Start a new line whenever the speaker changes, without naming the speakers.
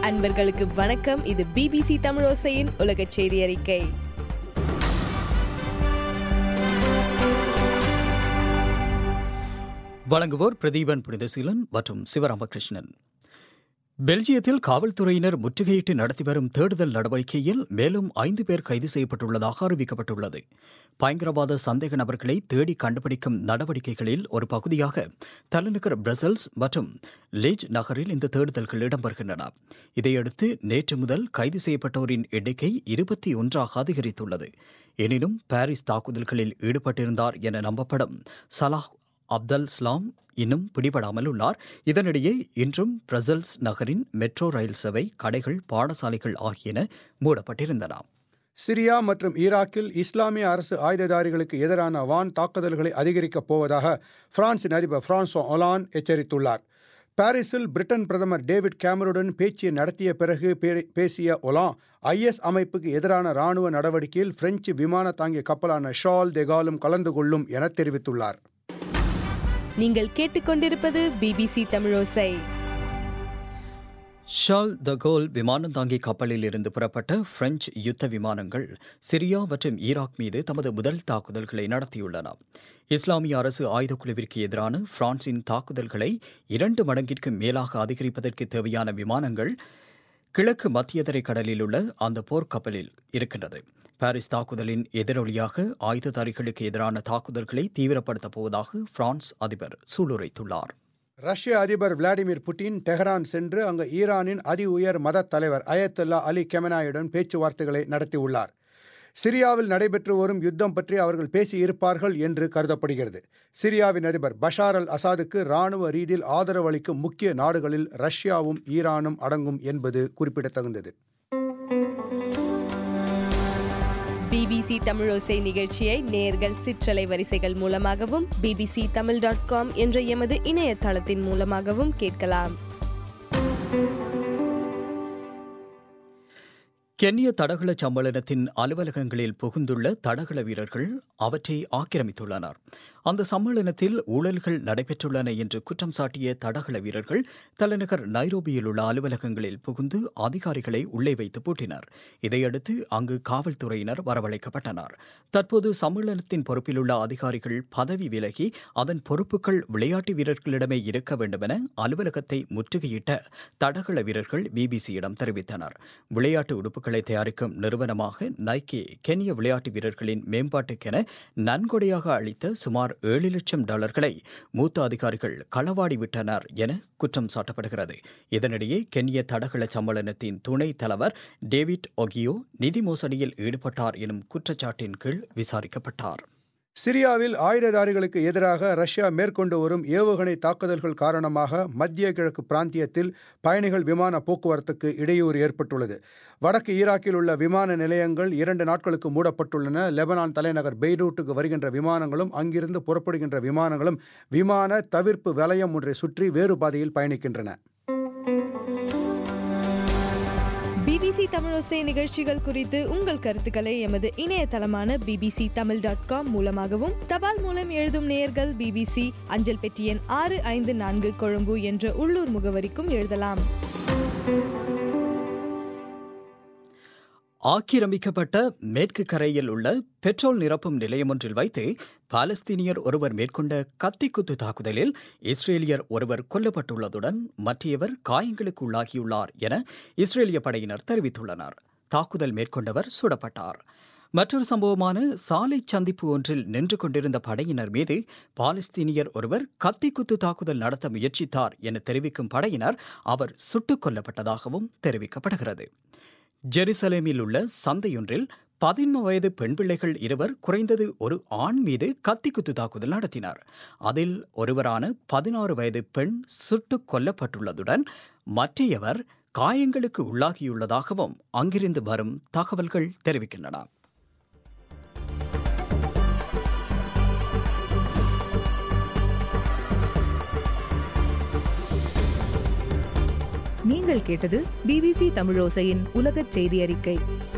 அன்பர்களுக்கு வணக்கம் இது பிபிசி தமிழோசையின் உலக செய்தி அறிக்கை
வழங்குவோர் பிரதீபன் புனிதசீலன் மற்றும் சிவராமகிருஷ்ணன் பெல்ஜியத்தில் காவல்துறையினர் முற்றுகையிட்டு நடத்தி வரும் தேடுதல் நடவடிக்கையில் மேலும் ஐந்து பேர் கைது செய்யப்பட்டுள்ளதாக அறிவிக்கப்பட்டுள்ளது பயங்கரவாத சந்தேக நபர்களை தேடி கண்டுபிடிக்கும் நடவடிக்கைகளில் ஒரு பகுதியாக தலைநகர் பிரசல்ஸ் மற்றும் லேஜ் நகரில் இந்த தேடுதல்கள் இடம்பெறுகின்றன இதையடுத்து நேற்று முதல் கைது செய்யப்பட்டோரின் எண்ணிக்கை இருபத்தி ஒன்றாக அதிகரித்துள்ளது எனினும் பாரிஸ் தாக்குதல்களில் ஈடுபட்டிருந்தார் என நம்பப்படும் சலாஹ் அப்தல் ஸ்லாம் இன்னும் பிடிபடாமல் உள்ளார் இதனிடையே இன்றும் பிரசல்ஸ் நகரின் மெட்ரோ ரயில் சேவை கடைகள் பாடசாலைகள் ஆகியன மூடப்பட்டிருந்தன
சிரியா மற்றும் ஈராக்கில் இஸ்லாமிய அரசு ஆயுததாரிகளுக்கு எதிரான வான் தாக்குதல்களை அதிகரிக்கப் போவதாக பிரான்சின் அதிபர் பிரான்சோ ஒலான் எச்சரித்துள்ளார் பாரிஸில் பிரிட்டன் பிரதமர் டேவிட் கேமருடன் பேச்சு நடத்திய பிறகு பே- பேசிய ஒலான் ஐஎஸ் அமைப்புக்கு எதிரான ராணுவ நடவடிக்கையில் பிரெஞ்சு விமான தாங்கிய கப்பலான ஷால் தெகாலும் கலந்து கொள்ளும் என தெரிவித்துள்ளார்
நீங்கள் கேட்டுக்கொண்டிருப்பது பிபிசி தமிழோசை
ஷால் த கோல் விமானந்தாங்கி கப்பலில் இருந்து புறப்பட்ட பிரெஞ்சு யுத்த விமானங்கள் சிரியா மற்றும் ஈராக் மீது தமது முதல் தாக்குதல்களை நடத்தியுள்ளன இஸ்லாமிய அரசு ஆயுதக்குழுவிற்கு எதிரான பிரான்சின் தாக்குதல்களை இரண்டு மடங்கிற்கு மேலாக அதிகரிப்பதற்கு தேவையான விமானங்கள் கிழக்கு மத்தியதரை கடலில் உள்ள அந்த போர்க்கப்பலில் இருக்கின்றது பாரிஸ் தாக்குதலின் எதிரொலியாக ஆயுததாரிகளுக்கு எதிரான தாக்குதல்களை தீவிரப்படுத்தப் போவதாக பிரான்ஸ் அதிபர் சூளுரைத்துள்ளார்
ரஷ்ய அதிபர் விளாடிமிர் புட்டின் டெஹரான் சென்று அங்கு ஈரானின் அதி உயர் மதத் தலைவர் அயத்துல்லா அலி கெமனாயுடன் பேச்சுவார்த்தைகளை நடத்தியுள்ளார் சிரியாவில் நடைபெற்று வரும் யுத்தம் பற்றி அவர்கள் பேசியிருப்பார்கள் என்று கருதப்படுகிறது சிரியாவின் அதிபர் பஷார் அல் அசாதுக்கு ராணுவ ரீதியில் ஆதரவு அளிக்கும் முக்கிய நாடுகளில் ரஷ்யாவும் ஈரானும் அடங்கும் என்பது குறிப்பிடத்தகுந்தது
பிபிசி தமிழோசை நிகழ்ச்சியை நேர்கள் சிற்றலை வரிசைகள் மூலமாகவும் பிபிசி தமிழ் டாட் காம் என்ற எமது இணையதளத்தின் மூலமாகவும் கேட்கலாம்
கென்ய தடகள சம்மேளனத்தின் அலுவலகங்களில் புகுந்துள்ள தடகள வீரர்கள் அவற்றை ஆக்கிரமித்துள்ளனர் அந்த சம்மேளனத்தில் ஊழல்கள் நடைபெற்றுள்ளன என்று குற்றம் சாட்டிய தடகள வீரர்கள் தலைநகர் நைரோபியில் உள்ள அலுவலகங்களில் புகுந்து அதிகாரிகளை உள்ளே வைத்து பூட்டினர் இதையடுத்து அங்கு காவல்துறையினர் வரவழைக்கப்பட்டனர் தற்போது சம்மேளனத்தின் பொறுப்பில் உள்ள அதிகாரிகள் பதவி விலகி அதன் பொறுப்புகள் விளையாட்டு வீரர்களிடமே இருக்க வேண்டுமென அலுவலகத்தை முற்றுகையிட்ட தடகள வீரர்கள் பிபிசியிடம் தெரிவித்தனர் விளையாட்டு உடுப்புகளை தயாரிக்கும் நிறுவனமாக நைக்கி கென்ய விளையாட்டு வீரர்களின் மேம்பாட்டுக்கென நன்கொடையாக அளித்த சுமார் ஏழு லட்சம் டாலர்களை மூத்த அதிகாரிகள் களவாடி விட்டனர் என குற்றம் சாட்டப்படுகிறது இதனிடையே கென்ய தடகள சம்மேளனத்தின் துணை தலைவர் டேவிட் ஒகியோ நிதி மோசடியில் ஈடுபட்டார் எனும் குற்றச்சாட்டின் கீழ் விசாரிக்கப்பட்டார்
சிரியாவில் ஆயுததாரிகளுக்கு எதிராக ரஷ்யா மேற்கொண்டு வரும் ஏவுகணை தாக்குதல்கள் காரணமாக மத்திய கிழக்கு பிராந்தியத்தில் பயணிகள் விமான போக்குவரத்துக்கு இடையூறு ஏற்பட்டுள்ளது வடக்கு ஈராக்கில் உள்ள விமான நிலையங்கள் இரண்டு நாட்களுக்கு மூடப்பட்டுள்ளன லெபனான் தலைநகர் பெய்ரூட்டுக்கு வருகின்ற விமானங்களும் அங்கிருந்து புறப்படுகின்ற விமானங்களும் விமான தவிர்ப்பு வலயம் ஒன்றை சுற்றி வேறு பாதையில் பயணிக்கின்றன
பிபிசி தமிழோசை நிகழ்ச்சிகள் குறித்து உங்கள் கருத்துக்களை எமது இணையதளமான பிபிசி தமிழ் டாட் காம் மூலமாகவும் தபால் மூலம் எழுதும் நேயர்கள் பிபிசி அஞ்சல் பெட்டி எண் ஆறு ஐந்து நான்கு கொழும்பு என்ற உள்ளூர் முகவரிக்கும் எழுதலாம்
ஆக்கிரமிக்கப்பட்ட மேற்கு கரையில் உள்ள பெட்ரோல் நிரப்பும் நிலையம் ஒன்றில் வைத்து பாலஸ்தீனியர் ஒருவர் மேற்கொண்ட கத்திக்குத்து தாக்குதலில் இஸ்ரேலியர் ஒருவர் கொல்லப்பட்டுள்ளதுடன் மற்றையவர் காயங்களுக்கு உள்ளாகியுள்ளார் என இஸ்ரேலிய படையினர் தெரிவித்துள்ளனர் தாக்குதல் மேற்கொண்டவர் சுடப்பட்டார் மற்றொரு சம்பவமான சாலை சந்திப்பு ஒன்றில் நின்று கொண்டிருந்த படையினர் மீது பாலஸ்தீனியர் ஒருவர் கத்திக்குத்து தாக்குதல் நடத்த முயற்சித்தார் என தெரிவிக்கும் படையினர் அவர் சுட்டுக் கொல்லப்பட்டதாகவும் தெரிவிக்கப்படுகிறது ஜெருசலேமில் உள்ள சந்தையொன்றில் பதின்ம வயது பெண் பிள்ளைகள் இருவர் குறைந்தது ஒரு ஆண் மீது கத்திக்குத்து தாக்குதல் நடத்தினார் அதில் ஒருவரான பதினாறு வயது பெண் சுட்டுக் கொல்லப்பட்டுள்ளதுடன் மற்றையவர் காயங்களுக்கு உள்ளாகியுள்ளதாகவும் அங்கிருந்து வரும் தகவல்கள் தெரிவிக்கின்றன
நீங்கள் கேட்டது பிபிசி தமிழோசையின் உலகச் செய்தி அறிக்கை